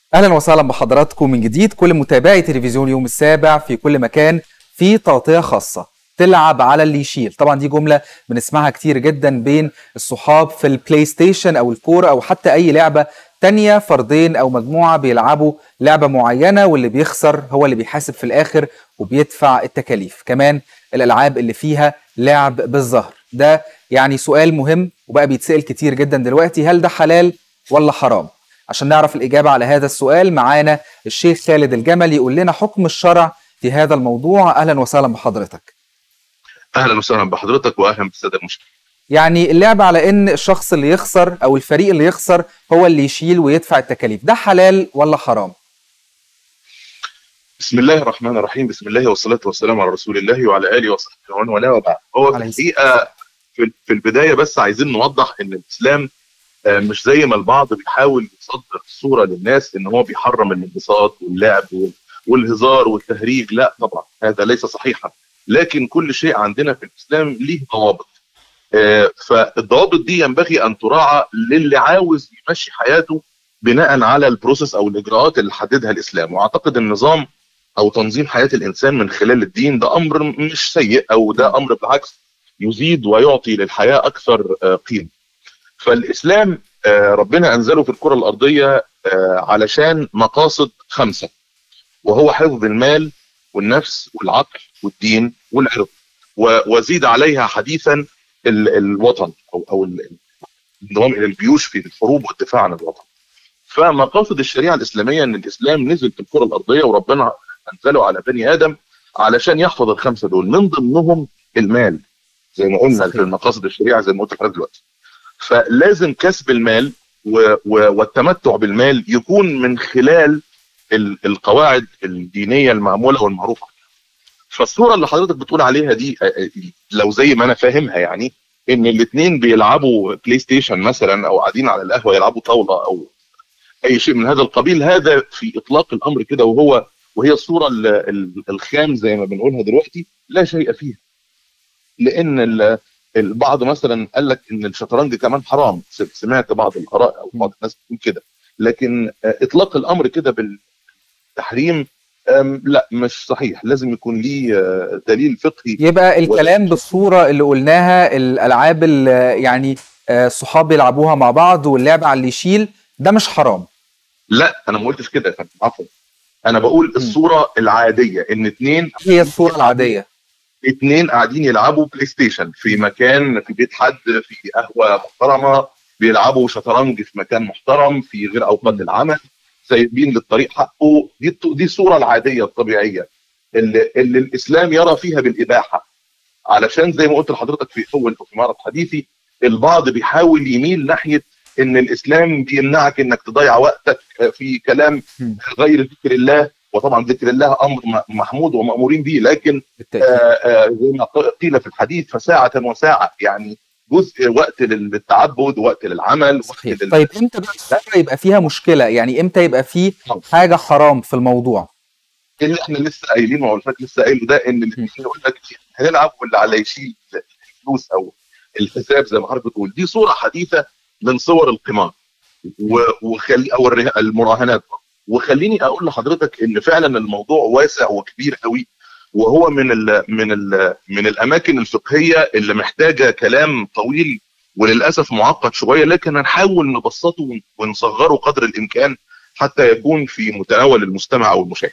اهلا وسهلا بحضراتكم من جديد كل متابعي تلفزيون يوم السابع في كل مكان في تغطيه خاصه تلعب على اللي يشيل طبعا دي جمله بنسمعها كتير جدا بين الصحاب في البلاي ستيشن او الكوره او حتى اي لعبه تانية فردين او مجموعه بيلعبوا لعبه معينه واللي بيخسر هو اللي بيحاسب في الاخر وبيدفع التكاليف كمان الالعاب اللي فيها لعب بالظهر ده يعني سؤال مهم وبقى بيتسال كتير جدا دلوقتي هل ده حلال ولا حرام عشان نعرف الإجابة على هذا السؤال معانا الشيخ خالد الجمل يقول لنا حكم الشرع في هذا الموضوع أهلا وسهلا بحضرتك اهلا وسهلا بحضرتك واهلا بالساده المشاهدين يعني اللعبة على إن الشخص اللي يخسر أو الفريق اللي يخسر هو اللي يشيل ويدفع التكاليف ده حلال ولا حرام بسم الله الرحمن الرحيم بسم الله والصلاه والسلام على رسول الله وعلى اله وصحبه ومن والاه وبعد هو في عليه الحقيقه في في البدايه بس عايزين نوضح ان الاسلام آه، مش زي ما البعض بيحاول يصدر الصوره للناس ان هو بيحرم الانبساط واللعب وال- والهزار والتهريج لا طبعا هذا ليس صحيحا لكن كل شيء عندنا في الاسلام ليه ضوابط آه، فالضوابط دي ينبغي ان تراعى للي عاوز يمشي حياته بناء على البروسيس او الاجراءات اللي حددها الاسلام واعتقد النظام او تنظيم حياه الانسان من خلال الدين ده امر مش سيء او ده امر بالعكس يزيد ويعطي للحياه اكثر آه، قيمه. فالاسلام آه، ربنا انزله في الكره الارضيه آه، علشان مقاصد خمسه وهو حفظ المال والنفس والعقل والدين والعرض و- وزيد عليها حديثا ال- الوطن او او ال- الانضمام الى الجيوش في الحروب والدفاع عن الوطن. فمقاصد الشريعه الاسلاميه ان الاسلام نزل في الكره الارضيه وربنا انزله على بني ادم علشان يحفظ الخمسه دول من ضمنهم المال زي ما قلنا صحيح. في مقاصد الشريعه زي ما قلت لحضرتك دلوقتي. فلازم كسب المال و و والتمتع بالمال يكون من خلال ال- القواعد الدينيه المعموله والمعروفه. فالصوره اللي حضرتك بتقول عليها دي آه، آه، لو زي ما انا فاهمها يعني ان الاثنين بيلعبوا بلاي ستيشن مثلا او قاعدين على القهوه يلعبوا طاوله او اي شيء من هذا القبيل هذا في اطلاق الامر كده وهو وهي الصوره ال- ال- الخام زي ما بنقولها دلوقتي لا شيء فيها لان ال- البعض مثلا قال لك ان الشطرنج كمان حرام س- سمعت بعض الاراء او بعض الناس بتقول كده لكن آه، اطلاق الامر كده بالتحريم آم، لا مش صحيح لازم يكون ليه آه، دليل فقهي يبقى الكلام بالصورة اللي قلناها الألعاب اللي يعني آه، الصحاب بيلعبوها مع بعض واللعب على اللي يشيل ده مش حرام لا انا ما قلتش كده يا فندم عفوا انا بقول الصوره العاديه ان اتنين هي الصورة العادية اتنين قاعدين يلعبوا بلاي ستيشن في مكان في بيت حد في قهوه محترمه بيلعبوا شطرنج في مكان محترم في غير اوقات م. العمل سايبين للطريق حقه دي الط- دي الصوره العاديه الطبيعيه اللي, اللي الاسلام يرى فيها بالاباحه علشان زي ما قلت لحضرتك في اول في معرض حديثي البعض بيحاول يميل ناحيه ان الاسلام بيمنعك انك تضيع وقتك في كلام م. غير ذكر الله وطبعا ذكر الله امر م- محمود ومامورين به لكن بالتأكيد آه، آه، زي ما قيل في الحديث فساعة وساعة يعني جزء وقت للتعبد وقت للعمل وقت صحيح لل... طيب امتى بقى الصورة يبقى فيها مشكلة يعني امتى يبقى فيه طبعا. حاجة حرام في الموضوع اللي احنا لسه قايلينه او الفات لسه قايله ده ان الاثنين يقول لك هنلعب واللي على يشيل الفلوس او الحساب زي ما حضرتك بتقول دي صوره حديثه من صور القمار و- وخلي او الره- المراهنات وخليني اقول لحضرتك ان فعلا الموضوع واسع وكبير قوي وهو من ال من ال من الاماكن الفقهيه اللي محتاجه كلام طويل وللاسف معقد شويه لكن هنحاول نبسطه ون- ونصغره قدر الامكان حتى يكون في متناول المستمع او المشاهد.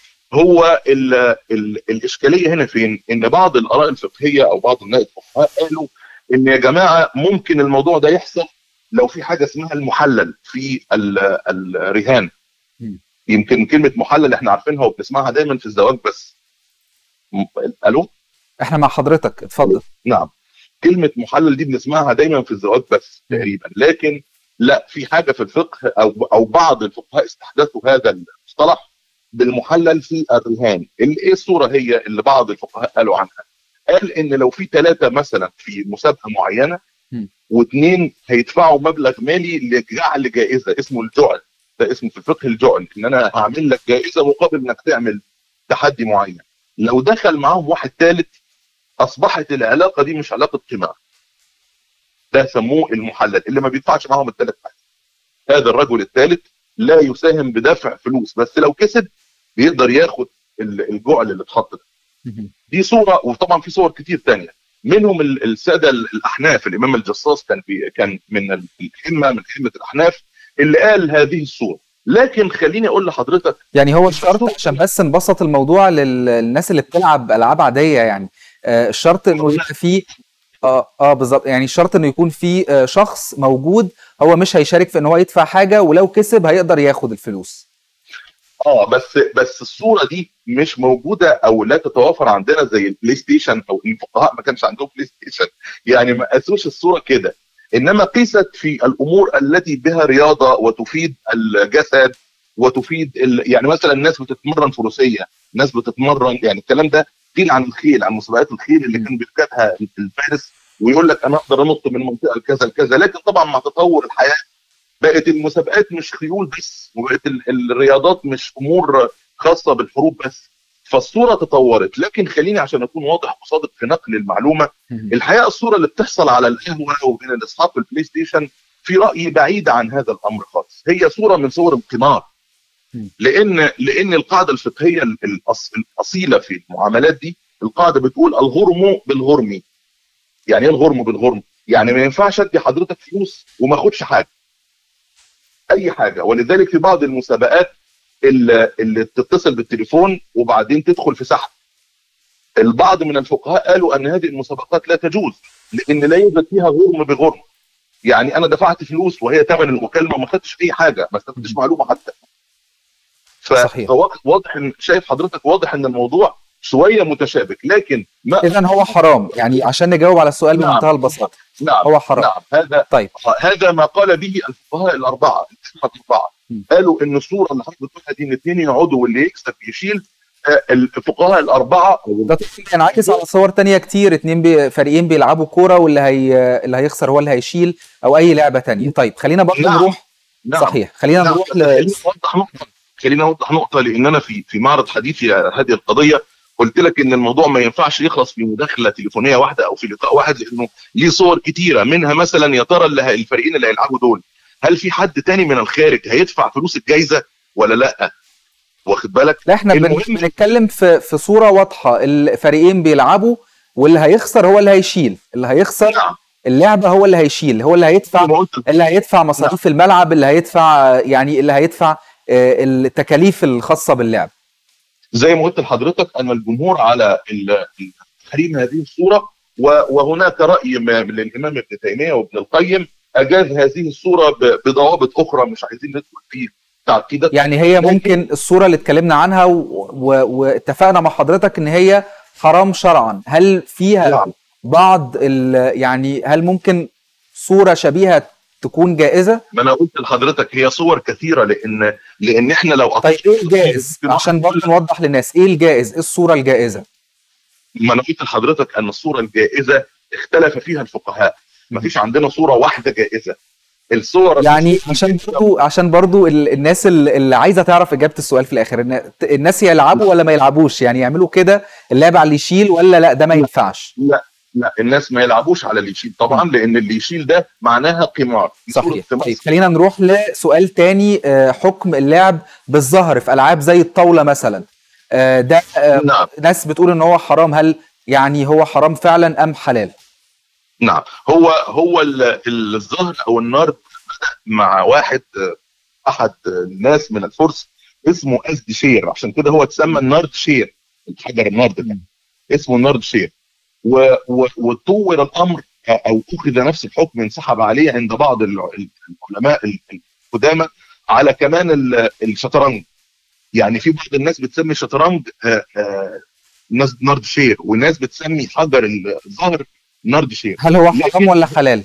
هو ال ال الاشكاليه هنا فين؟ ان بعض الاراء الفقهيه او بعض الناس الفقهاء قالوا ان يا جماعه ممكن الموضوع ده يحصل لو في حاجه اسمها المحلل في ال- الرهان. مم. يمكن كلمه محلل احنا عارفينها وبنسمعها دايما في الزواج بس. م- الو؟ احنا مع حضرتك اتفضل نعم كلمة محلل دي بنسمعها دايما في الزواج بس تقريبا لكن لا في حاجة في الفقه أو أو بعض الفقهاء استحدثوا هذا المصطلح بالمحلل في الرهان اللي ايه الصورة هي اللي بعض الفقهاء قالوا عنها قال ان لو في ثلاثة مثلا في مسابقة معينة م. واثنين هيدفعوا مبلغ مالي لجعل جائزة اسمه الجعل ده اسمه في الفقه الجعل ان انا هعمل لك جائزة مقابل انك تعمل تحدي معين لو دخل معاهم واحد ثالث اصبحت العلاقه دي مش علاقه قمار ده سموه المحلل اللي ما بيدفعش معاهم الثلاث حاجات هذا الرجل الثالث لا يساهم بدفع فلوس بس لو كسب بيقدر ياخد ال- الجعل اللي اتحط ده مهم. دي صوره وطبعا في صور كتير تانية منهم ال- الساده ال- الاحناف الامام الجصاص كان في كان من ال- الائمه من ائمه الاحناف اللي قال هذه الصوره لكن خليني اقول لحضرتك يعني هو الشرط عشان بس نبسط الموضوع لل- للناس اللي بتلعب العاب عاديه يعني آه، الشرط انه يبقى فيه اه اه بالظبط يعني الشرط انه يكون في آه، شخص موجود هو مش هيشارك في ان هو يدفع حاجه ولو كسب هيقدر ياخد الفلوس اه بس بس الصوره دي مش موجوده او لا تتوافر عندنا زي البلاي ستيشن او الفقهاء ما كانش عندهم بلاي ستيشن يعني ما قاسوش الصوره كده انما قيست في الامور التي بها رياضه وتفيد الجسد وتفيد ال... يعني مثلا الناس بتتمرن فروسيه ناس بتتمرن يعني الكلام ده قيل عن الخيل عن مسابقات الخيل اللي كان بيركبها الفارس ويقول لك انا اقدر انط من منطقه كذا لكذا لكن طبعا مع تطور الحياه بقت المسابقات مش خيول بس وبقت ال- الرياضات مش امور خاصه بالحروب بس فالصوره تطورت لكن خليني عشان اكون واضح وصادق في نقل المعلومه الحقيقه الصوره اللي بتحصصل على القهوه وبين الاصحاب في البلاي ستيشن في رايي بعيده عن هذا الامر خالص هي صوره من صور القمار مم. لان لان القاعده الفقهيه ال- الأص- الاصيله في المعاملات دي القاعده بتقول الغرم بالغرم يعني ايه الغرم بالغرم يعني ما ينفعش ادي حضرتك فلوس وما اخدش حاجه اي حاجه ولذلك في بعض المسابقات اللي, اللي تتصل بالتليفون وبعدين تدخل في سحب البعض من الفقهاء قالوا ان هذه المسابقات لا تجوز لان لا يوجد فيها غرم بغرم يعني انا دفعت فلوس وهي ثمن المكالمه وما خدتش اي حاجه ما استفدتش معلومه حتى صحيح. فواضح ان شايف حضرتك واضح ان الموضوع شويه متشابك لكن ما اذا هو حرام يعني عشان نجاوب على السؤال نعم. بمنتهى البساطه نعم هو حرام نعم هذا طيب هذا ما قال به الفقهاء الاربعه الائمه الاربعه م. قالوا ان الصوره اللي حضرتك بتقولها دي ان اثنين يقعدوا واللي يكسب يشيل آه، الفقهاء الاربعه ده طبعاً بينعكس على صور تانية كتير اتنين بي... فريقين بيلعبوا كورة واللي هي اللي هيخسر هو اللي هيشيل او اي لعبة تانية طيب خلينا برضه نعم. نروح نعم صحيح خلينا نعم. نروح خليني ل... اوضح نقطه خليني اوضح نقطه لان انا في في معرض حديثي على هذه القضيه قلت لك ان الموضوع ما ينفعش يخلص في مداخله تليفونيه واحده او في لقاء واحد لانه ليه صور كتيره منها مثلا يا ترى اللي ه- الفريقين اللي هيلعبوا دول هل في حد تاني من الخارج هيدفع فلوس الجائزه ولا لا واخد بالك لا احنا بن... المهم- بنتكلم في في صورة واضحة الفريقين بيلعبوا واللي هيخسر هو اللي هيشيل اللي هيخسر نعم اللعبة هو اللي هيشيل هو اللي هيدفع زي ما قلت اللي هيدفع مصاريف الملعب اللي هيدفع يعني اللي هيدفع آه، التكاليف الخاصة باللعب زي ما قلت لحضرتك ان الجمهور على ال- تحريم هذه الصوره و- وهناك راي ما من الامام ابن تيميه وابن القيم اجاز هذه الصوره ب- بضوابط اخرى مش عايزين ندخل في تعقيدات يعني هي ممكن الصورة اللي اتكلمنا عنها و- و- واتفقنا مع حضرتك ان هي حرام شرعا هل فيها نعم. بعض ال- يعني هل ممكن صورة شبيهة تكون جائزة ما انا قلت لحضرتك هي صور كثيره لان لان احنا لو طيب ايه الجائز عشان برضه نوضح للناس ايه الجائز ايه الصورة الجائزة ما انا قلت لحضرتك ان الصوره الجائزه اختلف فيها الفقهاء ما فيش عندنا صوره واحده جائزه الصور يعني عشان برضو عشان برضو ال- الناس ال- اللي عايزه تعرف اجابه السؤال في الاخر النا- الناس يلعبوا ولا ما يلعبوش يعني يعملوا كده اللعب على اللي يشيل ولا لا ده ما ينفعش لا لا الناس ما يلعبوش على اللي يشيل طبعا لان اللي يشيل ده معناها قمار دي صورة صحيح قمار. طيب خلينا نروح لسؤال تاني آه، حكم اللعب بالظهر في العاب زي الطاوله مثلا آه، ده آه، نعم ناس بتقول ان هو حرام هل يعني هو حرام فعلا ام حلال نعم هو هو ال- الزهر او النار بدا مع واحد آه، احد الناس من الفرس اسمه ازد شير عشان كده هو اتسمى النارد شير الحجر النارد ده اسمه النارد شير و- و- وطور الامر آه، او اخذ نفس الحكم انسحب عليه عند بعض الع- العلماء ال- القدامى على كمان ال- الشطرنج يعني في بعض الناس بتسمي الشطرنج آه، آه، ناس نارد شير وناس بتسمي حجر الظهر نارد شير هل هو لكن- حرام ولا حلال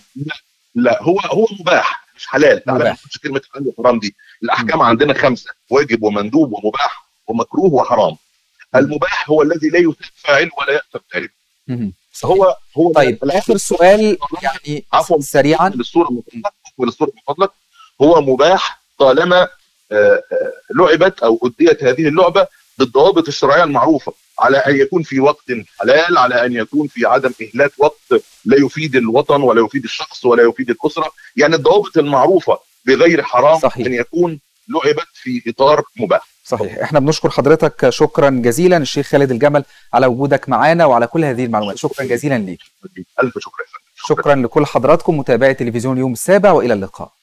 لا هو هو مباح مش حلال تعالى مباح. ما نقولش كلمه حلال وحرام دي الاحكام عندنا خمسه واجب ومندوب ومباح ومكروه وحرام المباح هو الذي لا يثاب فاعل ولا يأثم تارك مهم. هو هو طيب اخر سؤال يعني عفوا سريعا للصوره من فضلك وللصوره من فضلك هو مباح طالما آه، آه، لعبت او اديت هذه اللعبه بالضوابط الشرعيه المعروفه على ان يكون في وقت حلال على ان يكون في عدم اهلاك وقت لا يفيد الوطن ولا يفيد الشخص ولا يفيد الاسره يعني الضوابط المعروفه بغير حرام صحيح. ان يكون لعبت في اطار مباح صحيح احنا بنشكر حضرتك شكرا جزيلا الشيخ خالد الجمل على وجودك معانا وعلى كل هذه المعلومات شكرا جزيلا ليك الف شكر شكرا لكل حضراتكم متابعي تلفزيون اليوم السابع والى اللقاء